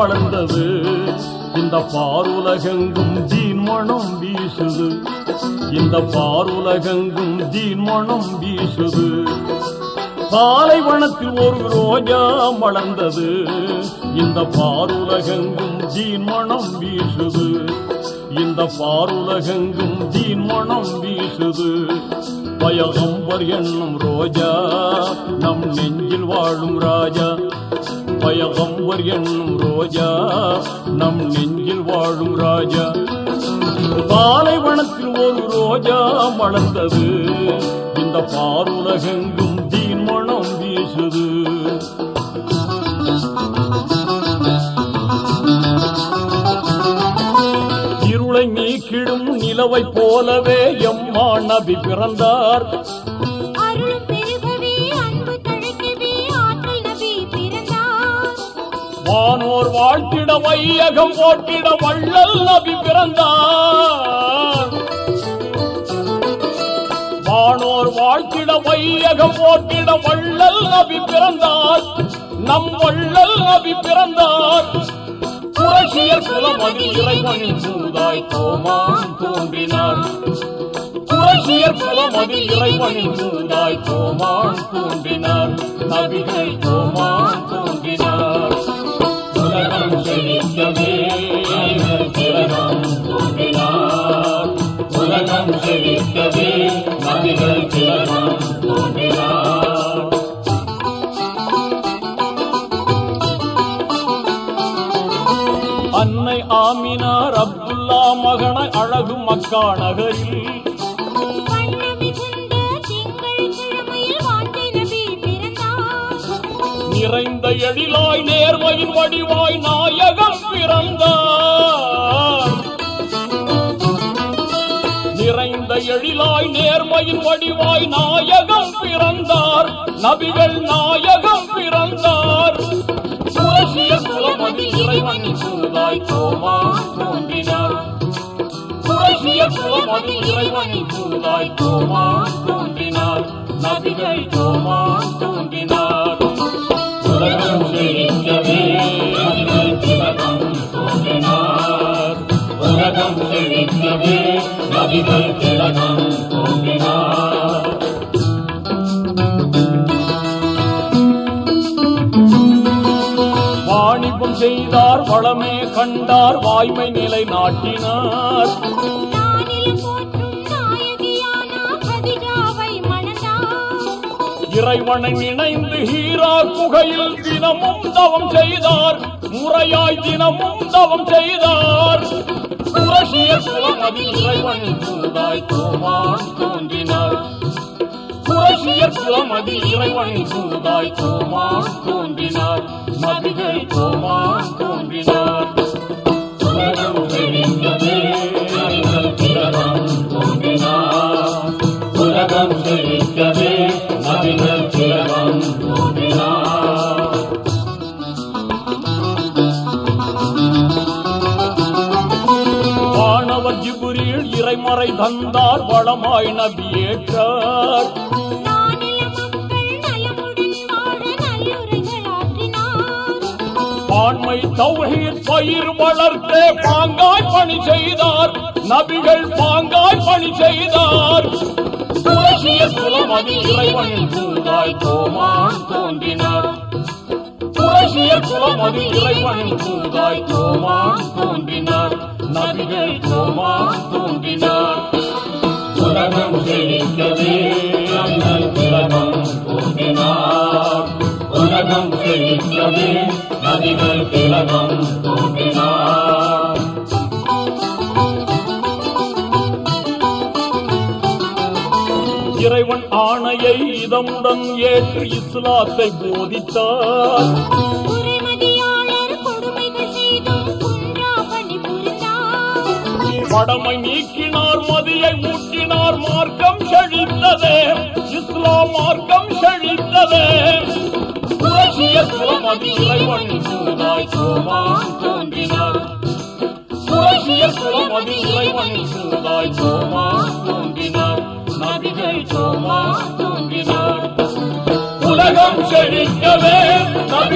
மலர்ந்தது இந்த பாருலகெங்கும் ஜீன் மனம் வீசுது இந்த பாருலகெங்கும் ஜீன் மனம் வீசுது பாலைவனத்தில் ஒரு ரோஜா மலர்ந்தது இந்த பாருலகெங்கும் ஜீன் மனம் வீசுது இந்த பாருலகெங்கும் ஜீன் மனம் வீசுது பயகம்பர் என்னும் ரோஜா நம் நெஞ்சில் வாழும் ராஜா பயகம்பர் என்னும் ரோஜா நம் நெஞ்சில் வாழும் ராஜா பாலைவனத்தில் ஒரு ரோஜா மலர்ந்தது இந்த பாருலகெங்கும் தீன் மனம் வீசுது இருளை நீக்கிடும் நிலவை போலவே எம்மா நபி பிறந்தார் அருளும் பெருகவே அன்பு தழைக்கவே ஆற்றல் நபி பிறந்தார் வானோர் வாழ்த்திட வையகம் போட்டிட வள்ளல் நபி பிறந்தார் வானோர் வாழ்த்திட வையகம் போட்டிட வள்ளல் நபி பிறந்தார் நம் வள்ளல் நபி பிறந்தார் புரட்சியர் குலமதி இறைவனின் சூதாய் கோமான் தோன்றினார் புரட்சியர் குலமதி இறைவனின் சூதாய் கோமான் தோன்றினார் நபிகள் கோமான் தோன்றினார் உலகம் செழிக்கவே திலகம் தோன்றினார் உலகம் செழிக்கவே நபிகள் திலகம் தோன்றினார் அன்னை ஆமினார் அப்துல்லா மகன அழகு மக்கா நகரில் வண்ண மிகுந்த திங்கள் கிழமையில் வாழ்க்கை நபி பிறந்தார் நிறைந்த எழிலாய் நேர்மையின் வடிவாய் நாயகம் பிறந்தார் நிறைந்த எழிலாய் நேர்மையின் வடிவாய் நாயகம் பிறந்தார் நபிகள் நாயகம் பிறந்தார் புரட்சிய குலமதி இறைவனின் சூதாய் கோமா தோன்றினார் புரட்சிய குலமதி இறைவனின் சூதாய் கோமா தோன்றினார் நபிகள் கோமா தோன்றினார் உலகம் செழிக்கவே நபிகள் திலகம் தோன்றினார் உலகம் செழிக்கவே நபிகள் திலகம் தோன்றினார் வாணிபம் செய்தார் வளமே கண்டார் வாய்மை நிலை நாட்டினார் நானிலம் போற்றும் நாயகியான கதிஜாவை மணந்தார் இறைவனை இணைந்து ஹீரா குகையில் தினமும் தவம் செய்தார் முறையாய் தினமும் தவம் செய்தார் புரட்சிய குலமதி இறைவனின் சூதாய் கோமான் தோன்றினார் புரட்சிய குலமதி இறைவனின் சூதாய் கோமான் தோன்றினார் நபிகள் கோமான் தோன்றினார் உலகம் செழிந்ததே நபிகள் திலகம் தோன்றினார் உலகம் செழிக்கவே நபிகள் திலகம் தோன்றினார் வானவர் ஜிபுரில் இறைமறை தந்தார் வளமாய் நபியேற்றார் நானில மக்கள் நலமுடன் வாழ நல்லுரைகள் ஆற்றினார் பான்மை தௌஹீத் பயிர் வளர்த்தே பாங்காய் பணி செய்தார் நபிகள் பாங்காய் பணி செய்தார் புரட்சிய குலமதி இறைவனின் சூதாய் கோமான் தோன்றினார் புரட்சிய குலமதி இறைவனின் சூதாய் கோமான் தோன்றினார் நபிகள் கோமான் தோன்றினார் உலகம் செழிக்கவே நபிகள் திலகம் தோன்றினார் உலகம் செழிக்கவே நதிகள் திலகம் தோன்றினார் இறைவன் ஆணையை இதமுடன் ஏற்று இஸ்லாத்தை போதித்தார் குறைமதியாளர் கொடுமைகள் செய்தும் குன்றா பணி புரிந்தார் படமை நீக்கினார் மதியை ஊட்டினார் மார்க்கம் செழித்ததே இஸ்லாம் மார்க்கம் செழித்ததே புரட்சிய குலமதி இறைவன் சூதாய் கோமான் தோன்றினார் புரட்சிய குலமதி இறைவன் சூதாய் கோமான் தோன்றினார் நபிகள் கோமான் தோன்றினார் உலகம் செழிக்கவே